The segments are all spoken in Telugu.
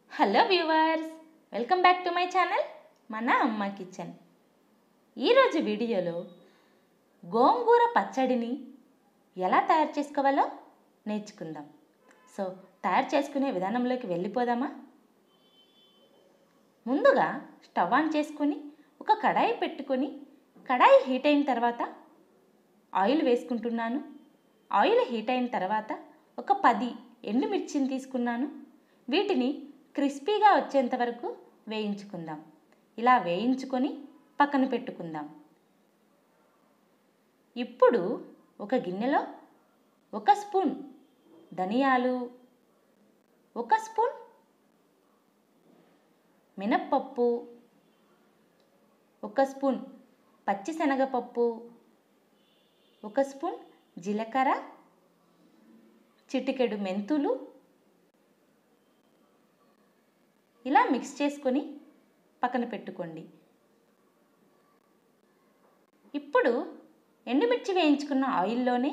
hello viewers welcome back to my channel మన అమ్మ కిచెన్ ఈరోజు వీడియోలో గోంగూర పచ్చడిని ఎలా తయారు చేసుకోవాలో నేర్చుకుందాం సో తయారు చేసుకునే విధానంలోకి వెళ్ళిపోదామా ముందుగా స్టవ్ ఆన్ చేసుకొని ఒక కడాయి పెట్టుకొని కడాయి హీట్ అయిన తర్వాత ఆయిల్ వేసుకుంటున్నాను ఆయిల్ హీట్ అయిన తర్వాత ఒక పది ఎండుమిర్చిని తీసుకున్నాను వీటిని క్రిస్పీగా వచ్చేంత వరకు వేయించుకుందాం ఇలా వేయించుకొని పక్కన పెట్టుకుందాం ఇప్పుడు ఒక గిన్నెలో ఒక స్పూన్ ధనియాలు ఒక స్పూన్ మినప్పప్పు ఒక స్పూన్ పచ్చిశనగపప్పు ఒక స్పూన్ జీలకర్ర చిటికెడు మెంతులు ఇలా మిక్స్ చేసుకొని పక్కన పెట్టుకోండి ఇప్పుడు ఎండుమిర్చి వేయించుకున్న ఆయిల్లోనే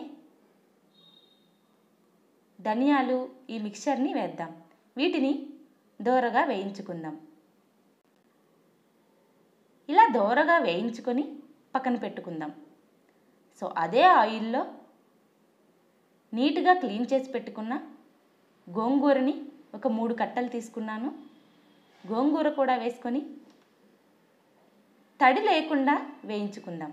ధనియాలు ఈ మిక్చర్ని వేద్దాం వీటిని దోరగా వేయించుకుందాం ఇలా దోరగా వేయించుకొని పక్కన పెట్టుకుందాం సో అదే ఆయిల్లో నీట్గా క్లీన్ చేసి పెట్టుకున్న గోంగూరని ఒక మూడు కట్టలు తీసుకున్నాను గోంగూర కూడా వేసుకొని తడి లేకుండా వేయించుకుందాం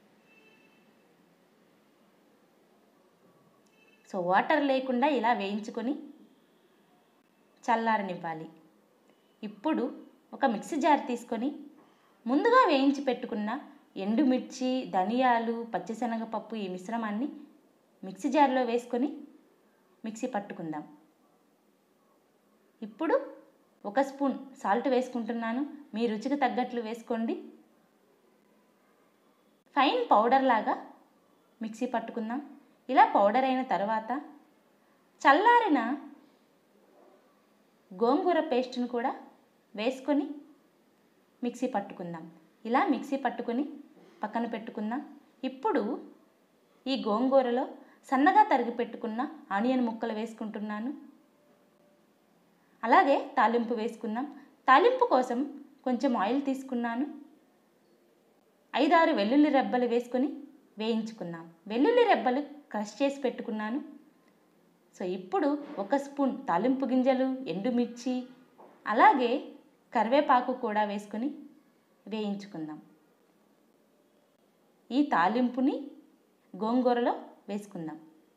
సో వాటర్ లేకుండా ఇలా వేయించుకొని చల్లారనివ్వాలి ఇప్పుడు ఒక మిక్సీ జార్ తీసుకొని ముందుగా వేయించి పెట్టుకున్న ఎండుమిర్చి ధనియాలు పచ్చిశనగపప్పు ఈ మిశ్రమాన్ని మిక్సీ జార్లో వేసుకొని మిక్సీ పట్టుకుందాం ఇప్పుడు ఒక స్పూన్ సాల్ట్ వేసుకుంటున్నాను మీ రుచికి తగ్గట్లు వేసుకోండి ఫైన్ పౌడర్ లాగా మిక్సీ పట్టుకుందాం ఇలా పౌడర్ అయిన తర్వాత చల్లారిన గోంగూర పేస్ట్ను కూడా వేసుకొని మిక్సీ పట్టుకుందాం ఇలా మిక్సీ పట్టుకొని పక్కన పెట్టుకుందాం ఇప్పుడు ఈ గోంగూరలో సన్నగా తరిగి పెట్టుకున్న ఆనియన్ ముక్కలు వేసుకుంటున్నాను అలాగే తాలింపు వేసుకుందాం తాలింపు కోసం కొంచెం ఆయిల్ తీసుకున్నాను ఐదారు వెల్లుల్లి రెబ్బలు వేసుకొని వేయించుకుందాం వెల్లుల్లి రెబ్బలు క్రష్ చేసి పెట్టుకున్నాను సో ఇప్పుడు ఒక స్పూన్ తాలింపు గింజలు ఎండుమిర్చి అలాగే కరివేపాకు కూడా వేసుకొని వేయించుకుందాం ఈ తాలింపుని గోంగూరలో వేసుకుందాం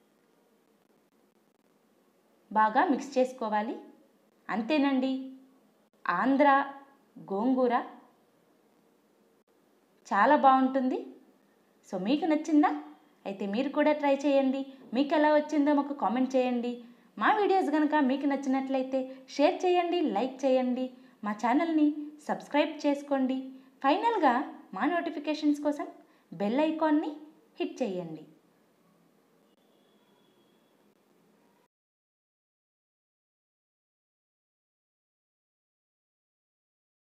బాగా మిక్స్ చేసుకోవాలి అంతేనండి ఆంధ్ర గోంగూర చాలా బాగుంటుంది సో మీకు నచ్చిందా అయితే మీరు కూడా ట్రై చేయండి మీకు ఎలా వచ్చిందో మాకు కామెంట్ చేయండి మా వీడియోస్ కనుక మీకు నచ్చినట్లయితే షేర్ చేయండి లైక్ చేయండి మా ఛానల్ని సబ్స్క్రైబ్ చేసుకోండి ఫైనల్గా మా నోటిఫికేషన్స్ కోసం బెల్ ఐకాన్ని హిట్ చేయండి